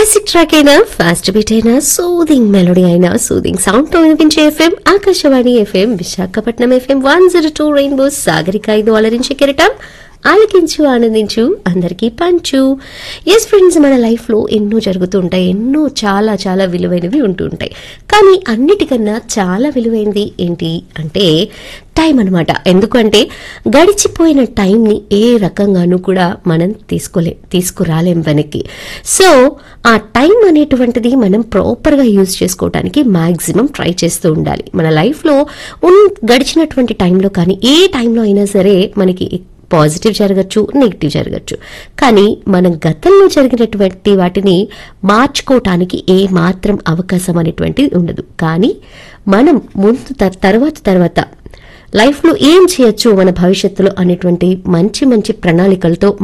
classic track అయినా fast beat అయినా soothing melody అయినా సూదింగ్ సౌండ్ తో వినిపించే FM Akashvani FM Visakhapatnam FM one zero two rainbow Sagarika ఐదు అలరించే కిరటం ఆలకించు ఆనందించు అందరికీ పంచు ఎస్ ఫ్రెండ్స్ మన లైఫ్లో ఎన్నో జరుగుతూ ఉంటాయి ఎన్నో చాలా చాలా విలువైనవి ఉంటూ ఉంటాయి కానీ అన్నిటికన్నా చాలా విలువైనది ఏంటి అంటే టైం అనమాట ఎందుకంటే గడిచిపోయిన టైంని ఏ రకంగానూ కూడా మనం తీసుకోలే తీసుకురాలేం వెనక్కి సో ఆ టైం అనేటువంటిది మనం ప్రాపర్గా యూజ్ చేసుకోవడానికి మాక్సిమం ట్రై చేస్తూ ఉండాలి మన లైఫ్లో ఉన్ గడిచినటువంటి టైంలో కానీ ఏ టైంలో అయినా సరే మనకి పాజిటివ్ జరగచ్చు నెగిటివ్ జరగచ్చు కానీ మనం గతంలో జరిగినటువంటి వాటిని మార్చుకోవటానికి ఏ మాత్రం అవకాశం అనేటువంటిది ఉండదు కానీ మనం ముందు త- తర్వాత తర్వాత లైఫ్లో ఏం చేయొచ్చు మన భవిష్యత్తులో అనేటువంటి మంచి మంచి ప్రణాళికలతో